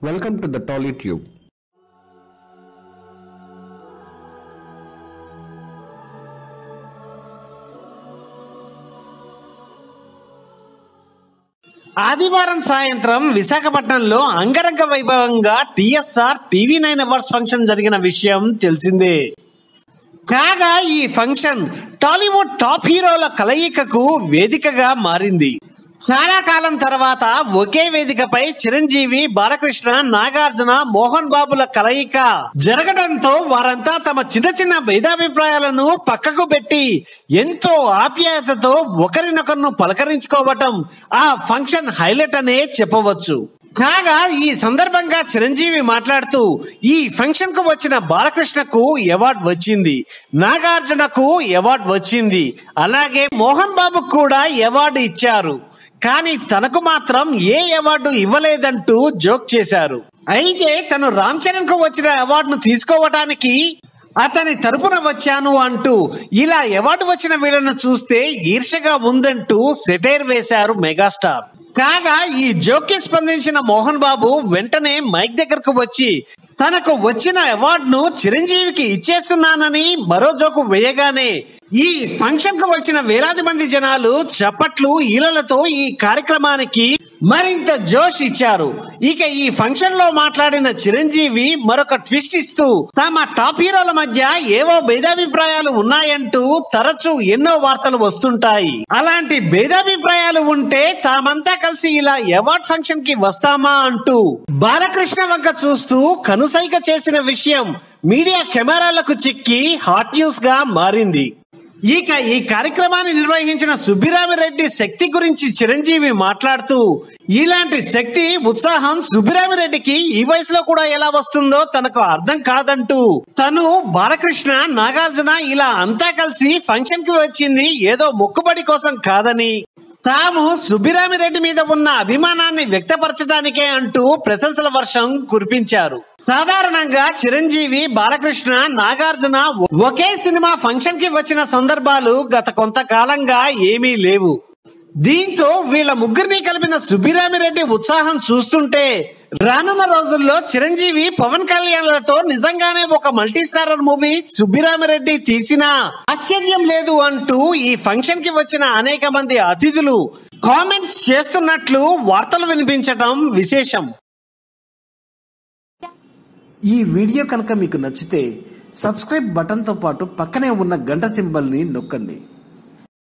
Welcome to the TollyTube. ఆదివారం సాయంత్రం విశాఖపట్నంలో అంగరంగ వైభవంగా TSR TV nine awards function జరిగిన విషయం తెలిసిందే కాగా ఈ ఫంక్షన్ టాలీవుడ్ టాప్ హీరోల కలయికకు వేదికగా మారింది చాలా కాలం తర్వాత ఒకే వేదికపై చిరంజీవి బాలకృష్ణ నాగార్జున మోహన్ బాబుల కలయిక జరగడంతో వారంతా తమ చిన్న చిన్న భేదాభిప్రాయాలను పక్కకు పెట్టి ఎంతో ఆప్యాయతతో ఒకరినొకరును పలకరించుకోవటం ఆ ఫంక్షన్ హైలైట్ అనే చెప్పవచ్చు కాగా ఈ సందర్భంగా చిరంజీవి మాట్లాడుతూ ఈ ఫంక్షన్ కు వచ్చిన బాలకృష్ణకు అవార్డు వచ్చింది నాగార్జునకు అవార్డు వచ్చింది అలాగే మోహన్ బాబుకు కూడా అవార్డు ఇచ్చారు కానీ తనకు మాత్రం ఏ అవార్డు ఇవ్వలేదంటూ జోక్ చేశారు అయితే తను రామ్ చరణ్ కు వచ్చిన అవార్డును తీసుకోవటానికి అతని తరపున వచ్చాను అంటూ ఇలా అవార్డు వచ్చిన వీళ్ళను చూస్తే ఈర్షగా ఉందంటూ సెటైర్ వేశారు మెగాస్టార్ కాగా ఈ జోక్కి స్పందించిన మోహన్ బాబు వెంటనే మైక్ దగ్గరకు వచ్చి తనకు వచ్చిన అవార్డును చిరంజీవికి ఇచ్చేస్తున్నానని మరో జోకు వేయగానే ఈ ఫంక్షన్ కు వచ్చిన వేలాది మంది జనాలు చప్పట్లు ఈలలతో ఈ కార్యక్రమానికి మరింత జోష్ ఇచ్చారు ఇక ఈ ఫంక్షన్ లో మాట్లాడిన చిరంజీవి మరొక ట్విస్ట్ ఇస్తూ తమ టాప్ హీరోల మధ్య ఏవో భేదాభిప్రాయాలు ఉన్నాయంటూ తరచూ ఎన్నో వార్తలు వస్తుంటాయి అలాంటి భేదాభిప్రాయాలు ఉంటే తామంతా కలిసి ఇలా అవార్డ్ ఫంక్షన్ కి వస్తామా అంటూ బాలకృష్ణ వంక చూస్తూ కనుసైగ చేసిన విషయం మీడియా కెమెరాలకు చిక్కి హాట్ న్యూస్ గా మారింది ఇక ఈ కార్యక్రమాన్ని నిర్వహించిన సుబ్బిరామిరెడ్డి శక్తి గురించి చిరంజీవి మాట్లాడుతూ ఇలాంటి శక్తి ఉత్సాహం సుబ్బిరామిరెడ్డికి ఈ వయసులో కూడా ఎలా వస్తుందో తనకు అర్థం కాదంటూ తను బాలకృష్ణ నాగార్జున ఇలా అంతా కలిసి ఫంక్షన్ కి వచ్చింది ఏదో మొక్కుబడి కోసం కాదని తాము సుబ్బిరామిరెడ్డి మీద ఉన్న అభిమానాన్ని వ్యక్తపరచడానికే అంటూ ప్రశంసల వర్షం కురిపించారు సాధారణంగా చిరంజీవి బాలకృష్ణ నాగార్జున ఒకే సినిమా ఫంక్షన్ కి వచ్చిన సందర్భాలు గత కొంతకాలంగా ఏమీ లేవు దీంతో వీళ్ళ ముగ్గురిని కలిపిన సుబ్బిరామిరెడ్డి ఉత్సాహం చూస్తుంటే రానున్న రోజుల్లో చిరంజీవి పవన్ కళ్యాణ్లతో నిజంగానే ఒక మల్టీ స్టారర్ మూవీ సుబ్బిరామిరెడ్డి తీసినా ఆశ్చర్యం లేదు అంటూ ఈ ఫంక్షన్ కి వచ్చిన అనేక మంది అతిథులు కామెంట్స్ చేస్తున్నట్లు వార్తలు వినిపించటం విశేషం ఈ వీడియో కనుక మీకు నచ్చితే సబ్స్క్రైబ్ బటన్తో పాటు పక్కనే ఉన్న గంట సింబల్ని నొక్కండి